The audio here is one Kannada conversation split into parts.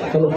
ಹಲೋ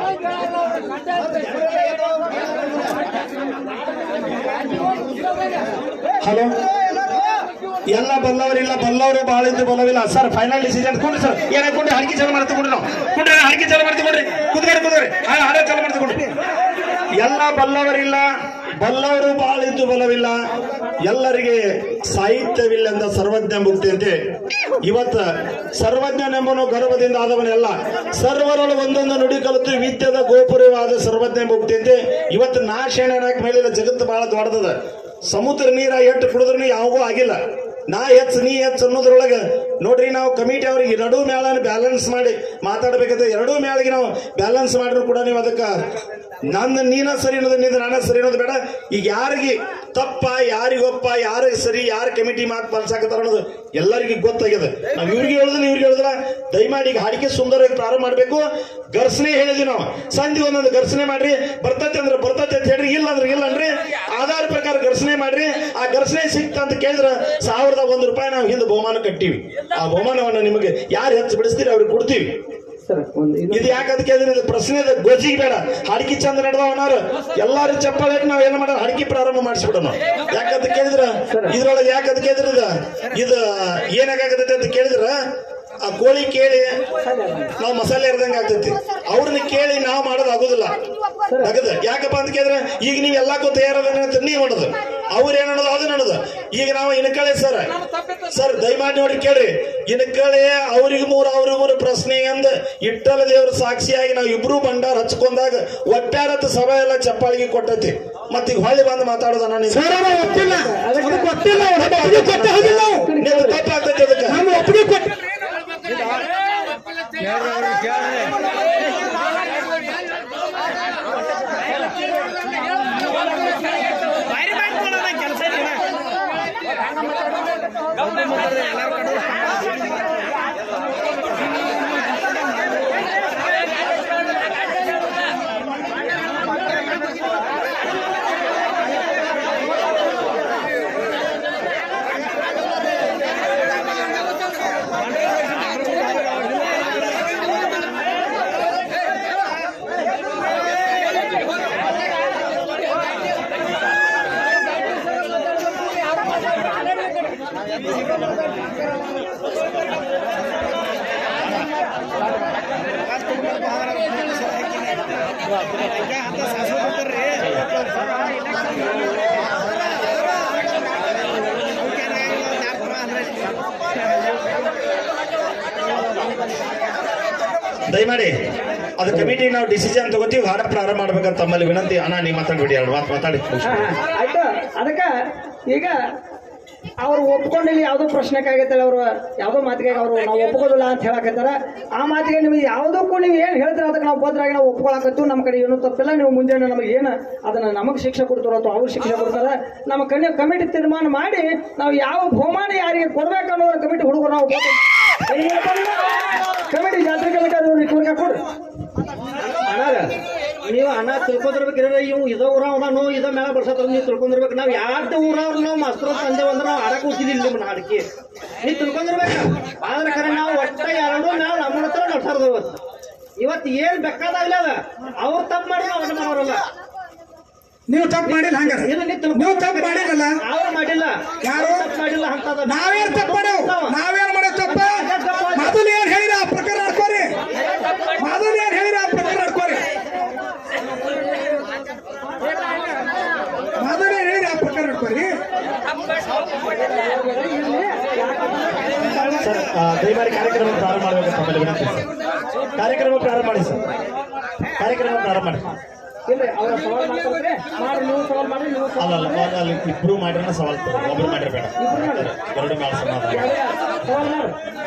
ಹಲೋ ಎಲ್ಲ ಬಲ್ಲವರಿಲ್ಲ ಬಲ್ಲವರು ಬಾಳಿದ್ದು ಬಲವಿಲ್ಲ ಸರ್ ಫೈನಲ್ ಡಿಸಿಷನ್ ಕೊಡ್ರಿ ಸರ್ ಏನೇ ಕೊಡ್ರಿ ಹರಕೆ ಚಾಲು ಮಾಡ್ತಾ ಕೊಡ್ರಿ ನಾವು ಕೊಡ್ರಿ ಹರಕೆ ಚಾಲು ಮಾಡ್ತಾ ಕೊಡ್ರಿ ಕುದ್ಗಾರಿ ಕುದ್ಗಾರಿ ಹಾಡ ಚಾಲು ಮಾಡ್ತಾ ಕೊಡ್ರಿ ಎಲ್ಲ ಬಲ್ಲವರಿಲ್ಲ ಬಲ್ಲವರು ಬಾಳಿದ್ದು ಬಲವಿಲ್ಲ ಎಲ್ಲರಿಗೆ ಸಾಹಿತ್ಯವಿಲ್ಲೆಂದ ಸರ್ವಜ್ಞ ಮುಕ್ತಿ ಅಂತೆ ಇವತ್ತ ಸರ್ವಜ್ಞನೆಂಬನು ಗರ್ವದಿಂದ ಆದವನೆಲ್ಲ ಸರ್ವರೊಳು ಒಂದೊಂದು ನುಡಿ ಕಲಿತು ವಿದ್ಯದ ಗೋಪುರವಾದ ಸರ್ವಜ್ಞ ಮುಕ್ತಿ ಅಂತೆ ಇವತ್ತು ನಾ ಶೇಣನಾಕ್ ಮೇಲಿಲ್ಲ ಜಗತ್ತು ಬಹಳ ದೊಡ್ಡದ ಸಮುದ್ರ ನೀರ ಎಟ್ಟು ಕುಡಿದ್ರು ಯಾವಾಗೂ ಆಗಿಲ್ಲ ನಾ ಹೆಚ್ಚು ನೀ ಹೆಚ್ಚು ಅನ್ನೋದ್ರೊಳಗೆ ನೋಡ್ರಿ ನಾವು ಕಮಿಟಿ ಅವ್ರಿಗೆ ಎರಡೂ ಮೇಳನ ಬ್ಯಾಲೆನ್ಸ್ ಮಾಡಿ ಮಾತಾಡ್ಬೇಕಾದ್ರೆ ಎರಡೂ ಮೇಳಿಗೆ ನಾವು ಬ್ಯಾಲೆನ್ಸ್ ಮಾಡಿದ್ರು ಕೂಡ ನೀವು ಅದಕ್ಕೆ ನನ್ನ ನೀನ ಸರಿ ಅನ್ನೋದು ನಿಂದ ನಾನ ಸರಿ ಅನ್ನೋದು ಬೇಡ ಈಗ ಯಾರಿಗೆ ತಪ್ಪ ಯಾರಿಗೊಪ್ಪ ಯಾರು ಸರಿ ಯಾರು ಕಮಿಟಿ ಮಾತು ಪಾಲಿಸಾಕತ್ತಾರ ಅನ್ನೋದು ಎಲ್ಲರಿಗೂ ಗೊತ್ತಾಗ್ಯದ ನಾವು ಇವ್ರಿಗೆ ಹೇಳಿದ್ರೆ ಇವ್ರಿಗೆ ಹೇಳಿದ್ರ ದಯಮಾಡಿ ಈಗ ಹಾಡಿಕೆ ಸುಂದರವಾಗಿ ಪ್ರಾರಂಭ ಮಾಡಬೇಕು ಘರ್ಷಣೆ ಹೇಳಿದ್ವಿ ನಾವು ಸಂಧಿ ಒಂದೊಂದು ಘರ್ಷಣೆ ಮಾಡ್ರಿ ಬರ್ತೈತೆ ಅಂದ್ರೆ ಬರ್ತೈತೆ ಅಂತ ಹೇಳ್ರಿ ಇಲ್ಲ ಅಂದ್ರೆ ಇಲ್ಲ ಅನ್ರಿ ಆಧಾರ ಪ್ರಕಾರ ಘರ್ಷಣೆ ಮಾಡ್ರಿ ಆ ಘರ್ಷಣೆ ಸಿಕ್ತ ಅಂತ ಕೇಳಿದ್ರ ಸಾವಿರದ ಒಂದು ರೂಪಾಯಿ ನಾವು ಹಿಂದೆ ಬಹುಮಾನ ಕಟ್ಟಿವಿ ಆ ಬಹುಮಾನವನ್ನ ನಿಮಗೆ ಯಾರು ಹೆಚ್ಚು ಬಿಡಿಸ್ತೀರಿ ಅವ್ರಿಗೆ ಕೊಡ್ತೀವಿ ಸರ್ ಒಂದು ಇದು ಇದು ಯಾಕೆ ಅದಕ್ಕೆ ಇದು ಪ್ರಶ್ನೆ ಇದೆ ಗೊಜ್ಜಿಗೆ ಬೇಡ ಹಡಕಿ ಚಂದ ನಡೆದವ ಅನ್ನಾರು ಎಲ್ಲಾರು ಚಪ್ಪಾಳೆ ಹಾಕಿ ನಾವ್ ಏನ್ ಮಾಡೋಣ ಹಡಕಿ ಪ್ರಾರಂಭ ಮಾಡಿಸ್ಬಿಡೋಣ ಯಾಕಂತ ಕೇಳಿದ್ರ ಇದ್ರೊಳಗೆ ಯಾಕೆ ಅದಕ್ಕೆ ಕೇಳಿದ್ರ ಇದು ಇದು ಏನಾಗತೈತೆ ಅಂತ ಕೇಳಿದ್ರ ಆ ಕೋಳಿ ಕೇಳಿ ನಾವು ಮಸಾಲೆ ಇರ್ದಂಗ ಆಗ್ತೈತಿ ಅವ್ರನ್ನ ಕೇಳಿ ನಾವು ಮಾಡೋದು ಆಗೋದಿಲ್ಲ ತಗದ ಯಾಕಪ್ಪ ಅಂತ ಕೇಳಿದ್ರೆ ಈಗ ನೀವ್ ಎಲ್ಲಕ್ಕೂ ತಯಾರದ ಅಂತ ನೀವ್ ಮಾಡೋದು ಅವ್ರು ಏನ್ ಅನ್ನೋದು ಅದು ಅನ್ನೋದು ಈಗ ನಾವು ಇನ್ಕಳೆ ಸರ್ ಸರ್ ದಯಮಾಡಿ ನೋಡಿ ಕೇಳ್ರಿ ಇನ್ಕಳೆ ಅವ್ರಿಗೆ ಮೂರು ಅವ್ರಿಗೆ ಮೂರು ಪ್ರಶ್ನೆ ಅಂದ ಇಟ್ಟಲ ದೇವ್ರ ಸಾಕ್ಷಿಯಾಗಿ ನಾವು ಇಬ್ರು ಭಂಡಾರ ಹಚ್ಕೊಂಡಾಗ ಒಟ್ಟಾರತ್ ಸಭೆ ಎಲ್ಲ ಚಪ್ಪಾಳಿಗೆ ಕೊಟ್ಟೈತಿ ಮತ್ತ್ ಈಗ ಹೊಳ್ಳಿ ಬಂದು ಮಾತಾಡೋದನ್ನ ನೀವು ಗೊತ್ತಿಲ್ಲ ಅದಕ್ಕೆ ಗೊತ್ತಿಲ್ಲ ನಮ್ಮ ಒಪ್ಪಿಗೆ ಕೊಟ್ಟೆ ಹೋಗಿಲ್ಲ ನಾವು ನೀವು ತಪ್ಪಾಗ್ತೈತಿ ಅದಕ್ಕೆ ನಮ್ಮ ಒಪ್ಪಿಗೆ ಕೊಟ್ಟೆ ದಯಮಾಡಿ ಅದು ಕಮಿಟಿ ನಾವು ಡಿಸಿಷನ್ ತಗೋತೀವಿ ಹಾಡ ಪ್ರಾರಂಭ ಮಾಡ್ಬೇಕಂತ ತಮ್ಮಲ್ಲಿ ವಿನಂತಿ ಅಣ್ಣ ನೀವು ಮಾತಾಡ್ಬಿಡಿ ಎರಡು ಮಾತು ಮಾತಾಡಿ ಹಾ, ಹಾ. ಆಯ್ತು ಅದಕ್ಕ ಈಗ ಅವ್ರು ಒಪ್ಕೊಂಡಿಲ್ಲ ಯಾವ್ದೋ ಪ್ರಶ್ನೆಕ್ಕಾಗೈತಲ್ಲ ಅವರು ಯಾವ್ದೋ ಮಾತಿಗೆ ಅವರು ನಾವು ಒಪ್ಕೊಳ್ಳಲ್ಲ ಅಂತ ಹೇಳಕತ್ತಾರ ಆ ಮಾತಿಗೆ ನಿಮಗೆ ಯಾವುದಕ್ಕೂ ನೀವು ಏನು ಹೇಳ್ತೀರ ಅದಕ್ಕೆ ನಾವು ಬದ್ರಾಗಿ ನಾವು ಒಪ್ಕೊಳಕತ್ತು ನಮ್ಮ ಕಡೆ ಏನೂ ತಪ್ಪಿಲ್ಲ ನೀವು ಮುಂಜಾನೆ ನಮಗೆ ಏನು ಅದನ್ನ ನಮಗೆ ಶಿಕ್ಷೆ ಕೊಡ್ತಾರೋ ಅಥವಾ ಅವ್ರು ಶಿಕ್ಷೆ ಕೊಡ್ತಾರೆ ನಮ್ಮ ಕಣ್ಣಿ ಕಮಿಟಿ ತೀರ್ಮಾನ ಮಾಡಿ ನಾವು ಯಾವ ಬಹುಮಾನ ಯಾರಿಗೆ ಕೊಡ್ಬೇಕು ಅನ್ನೋದ್ರ ಕಮಿಟಿ ಹುಡುಗರು ನಾವು ಕಮಿಟಿ ಜಾತ್ರೆ ಇವ್ರಿಗೆ ಕೊಡ್ರಿ ಅಣ್ಣಾರ ನೀವು ಅಣ್ಣ ತಿಳ್ಕೊಂಡಿರ್ಬೇಕಿದ್ರೆ ಇವು ಇದ ಊರ ಅವನು ಇದ ಮೇಲೆ ಬರ್ಸತ್ತ ನೀವು ತಿಳ್ಕೊಂಡಿರ್ಬೇಕು ನಾವು ಯಾರ್ದು ಊರವ್ರು ನಾವು ಮಾಸ್ತರ ತಂದೆ ಅಂದ್ರೆ ನಾವು ಆಡಕ್ ಕೂತಿಲ್ಲ ನಿಮ್ಮ ಹಾಡಿಕೆ ನೀವು ತಿಳ್ಕೊಂಡಿರ್ಬೇಕು ಆದ್ರೆ ಖರೆ ನಾವು ಒಟ್ಟ ಎರಡು ನಾವು ನಮ್ಮ ಹತ್ರ ನಡ್ಸಾರ್ದು ಇವತ್ತು ಇವತ್ತು ಏನ್ ಬೇಕಾದಾಗಲ್ಲ ಅದ ಅವ್ರು ತಪ್ಪು ಮಾಡಿ ನಾವು ಅದನ್ನ ಮಾಡೋರಲ್ಲ ನೀವು ತಪ್ಪು ಮಾಡಿಲ್ಲ ಹಂಗಾರೆ ಇದು ನೀವು ತಿಳ್ಕೊ- ನೀವು ತಪ್ಪು ಮಾಡಿರಲ್ಲ ಅವ್ರು ಮಾಡಿಲ್ಲ ಯಾರು? ಅವ್ರು ತಪ್ಪು ಮಾಡಿಲ್ಲ ಅಂತ ನಾವೇನ್ ತಪ್ಪು ಮಾಡೇವು ನಾವೇನ್ ಮಾಡೋ ತಪ್ಪ ಮೊದಲು ಏನ್ ಹೇಳಿರ ಆ ಪ್ರಕಾರ ನಡ್ಕೋರಿ ಮೊದಲು ಏನ್ ಹೇಳಿರ ಆ ಪ್ರಕಾರ ನಡ್ಕೋರಿ ಮೊದಲು ಏನ್ ಹೇಳಿರ ಆ ಪ್ರಕಾರ ನಡ್ಕೋರಿ ಸರ್ ಆ, ದಯಮಾಡಿ ಕಾರ್ಯಕ್ರಮ ಪ್ರಾರಂಭ ಮಾಡ್ಬೇಕಂತ ತಮ್ಮಲ್ಲಿ ವಿನಂತಿ ಸರ್. ಕಾರ್ಯಕ್ರಮ ಪ್ರಾರಂಭ ಮಾಡಿ ಸರ್ ಕಾರ್ಯಕ್ರಮ ಪ್ರಾರಂಭ ಮಾಡಿ ಇಲ್ಲ ಅವ್ರ ಸವಾಲ್ ಮಾಡ್ತಾರೆ ಮಾಡಿ ನೀವು ಸವಾಲ್ ಮಾಡಿ ನೀವು ಸವಾಲ್ ಅಲ್ಲ ಅಲ್ಲ ಅಲ್ಲ, ಅಲ್ಲಿ ಇಬ್ರು ಮಾಡಿದ್ರೆ ಸವಾಲ್ ತಗೋ. ಒಬ್ರು ಮಾಡಿರ್ಬೇಡ ಎರಡು ಮೇಳ ಸಮಾಧಾನ ಸವಾಲ್ ಮಾಡು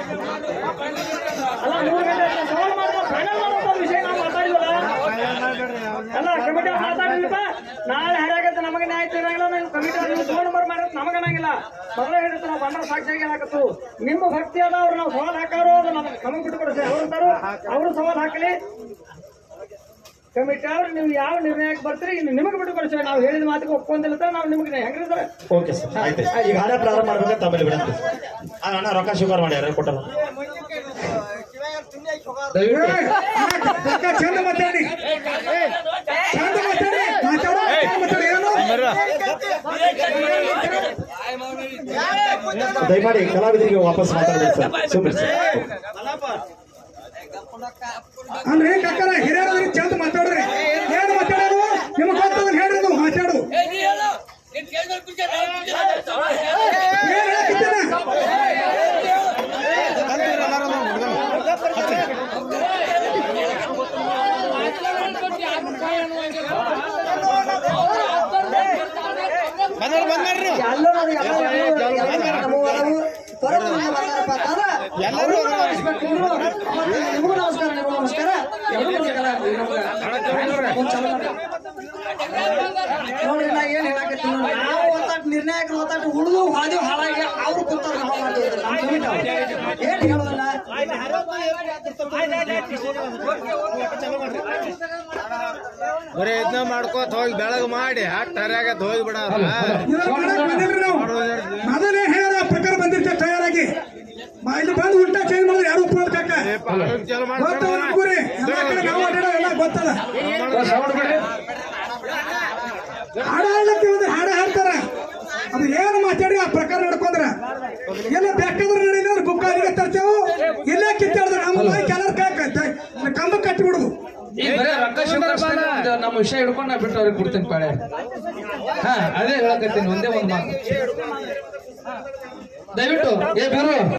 ಅಲ್ಲ ಮೂರು ಗಂಟೆ ಆಯ್ತು, ಸವಾಲ್ ಮಾಡ್ಕೊ ಫೈನಲ್ ಮಾಡುವಂತ ವಿಷಯ ನಾವು ಮಾತಾಡಿದ್ವಲ್ಲ ಅಲ್ಲ ಕಮಿಟಿ ಮಾತಾಡಿಲ್ಲಪ್ಪ ನಾಳೆ ಹರಿಯಾಗತ್ತೆ ನಮಗೆ ನ್ಯಾಯ ತಿರಂಗಿಲ್ಲ ನೀವು ಕಮಿಟಿ ನೀವು ಫೋನ್ ನಂಬರ್ ಮಾಡಿದ್ರೆ ನಮಗೆ ಅನ್ನಂಗಿಲ್ಲ ಮೊದಲೇ ಹೇಳಿದ್ದು ನಾವು ಬಂಡ ಸಾಕ್ಷಿಯಾಗಿ ಹಾಕತ್ತು ನಿಮ್ಮ ಭಕ್ತಿ ಅದ ಅವ್ರು ನಾವು ಸವಾಲ್ ಹಾಕಾರೋ ಅದು ನಮಗೆ ನಮಗೆ ಬಿಟ್ಟು ಕೊಡಿಸಿ ಅವ್ರು ಅಂತಾರೋ ಅವರು ಸವಾಲ್ ಹಾಕಲಿ ಕಮಿಟಿ ಅವ್ರು ನೀವು ಯಾವ ನಿರ್ಣಯಕ್ಕೆ ಬರ್ತೀರಿ ಇನ್ನು ನಿಮಗೆ ಬಿಟ್ಟು ಕೊಡಿಸಿ ನಾವು ಹೇಳಿದ ಮಾತಿಗೆ ಒಪ್ಕೊಂದಿಲ್ಲ ನಾವು ನಿಮಗೆ ಹೆಂಗಿರ್ತಾರೆ ಓಕೆ ಸರ್ ಆಯ್ತು ಈಗ ಹಾಡ ಪ್ರಾರಂಭ ಮಾಡ್ಬೇಕಂತ ತಮ್ಮಲ್ಲಿ ವಿನಂತಿ ಆ, ಅಣ್ಣ ರೊಕ್ಕ ಸ್ವೀಕಾರ ಮಾಡಿ ಯಾರು ಕೊಟ್ಟರು ದಯವಿಟ್ಟು ಅಕ್ಕ ಚಂದ ಮಾತಾಡಿ ಚಂದ ಮಾತಾಡಿ ಮಾತಾಡೋ ಚಂದ ಮಾತಾಡಿ ಏನು ದಯಮಾಡಿ ಕಲಾವಿದರಿಗೆ ವಾಪಸ್ ಮಾತಾಡಬೇಕು ಸರ್ ಸುಮ್ಮನೆ ಸರ್ ಅಂದ್ರೆ ಕಕ್ಕರ ಹಿರಿಯರಾದ್ರಿ ಚಂದ ಮಾತಾಡ್ರಿ ಏನು ಮಾತಾಡೋದು ನಿಮ್ಗೆ ಗೊತ್ತದ ಹೇಳ್ರಿ ಅದು ಮಾತಾಡು ಏನ್ ಹೇಳಕತ್ತೀನ ಎಲ್ಲರೂ ನೋಡಿ, ಎಲ್ಲರೂ ಎಲ್ಲರೂ ನಮ್ಮ ಹೊರಗು ಹೊರಗು ಬಂದು ಬಂದಾರಪ್ಪ ಅಂತಂದ್ರೆ ಅವ್ರಿಗೂ ನಮಸ್ಕಾರ, ಇವ್ರಿಗೂ ಮತ್ತೆ ನಿಮಗೂ ನಮಸ್ಕಾರ ನಿಮಗೂ ನಮಸ್ಕಾರ ಎಲ್ರಿಗೂ ನಮಸ್ಕಾರ ಒಂದ್ ಚಲೋ ಮಾಡಿ. ನೋಡ್ರಿ ನಾ ಏನ್ ಹೇಳಕತ್ತೀನಿ ನೋಡಿ, ನಾವು ಒತ್ತಾಟ ನಿರ್ಣಾಯಕರು ಒತ್ತಾಟ ಉಳಿದು ಹಾದಿ ಹಾಳಾಗಿ ಅವ್ರು ಕೂತಾರ ನಾವು ಮಾಡ್ತೀವಿ ನಮ್ಮ ಕಮಿಟಿ ಅವ್ರು. ಏನ್ ಹೇಳೋದಲ್ಲ ಬರೀ ಇದನ್ನ ಮಾಡ್ಕೋತ ಹೋಗಿ ಬೆಳಗ್ ಮಾಡಿ ಹಟ್ ಹರ್ಯಾಗತ್ ಹೋಗಿ ಬಿಡ ಇದನ್ನ ಮಾಡಕ್ ಬಂದಿಲ್ರಿ ನಾವು ಮೊದಲೇ ಹೇಳ್ಯಾರ ಆ ಪ್ರಕಾರ ಬಂದಿರ್ತೇವೆ ತಯಾರಾಗಿ ಮ- ಇಲ್ಲಿ ಬಂದು ಉಲ್ಟಾ ಚೇಂಜ್ ಮಾಡಿದ್ರೆ ಯಾರು ಒಪ್ಪೋದ್ ಕಾಕ ಚಲೋ ಗೊತ್ತದ ನಮ್ಗೂರಿ ಎಲ್ಲ ಕಡೆ ನಾವು ಅಡ್ಡಾಡೋ ಎಲ್ಲ ಗೊತ್ತದ ಹಾಡ ಹಾಡ್ಲಕ್ಕೆ ಒಂದು ಹಾಡ ಹಾಡ್ತಾರ ಅದು ಏನು ಮಾತಾಡಿ ಆ ಪ್ರಕಾರ ನಡ್ಕೊಂಡ್ರ ಎಲ್ಲ ಬೇಕಾದ್ರೆ ನಡೀಲಿ ಅವ್ರು ಬುಕ್ ಅಲ್ಲಿಗೆ ತರ್ತೇವು ಇಲ್ಲೇ ಕಿತ್ತಾಡ್ದ ನಮ್ಮ ಮೈ ಕೆಲರ್ ಕಾಕ ಕಂಬ ಕಟ್ಟಿ ಬಿಡುದು ಈಗ ಬರೀ ರೊಕ್ಕ ಶಿವಕೃಷ್ಣ ನಮ್ಮ ವಿಷಯ ಹಿಡ್ಕೊಂಡು ನಾ ಬಿಟ್ಟು ಅವ್ರಿಗೆ ಕೊಡ್ತೀನಿ ಪಾಳೆ ಹಾ ಅದೇ ಹೇಳಕತ್ತೀನಿ ಒಂದೇ ಒಂದು ಮಾತು ದಯವಿಟ್ಟು ಏ ಬೀರು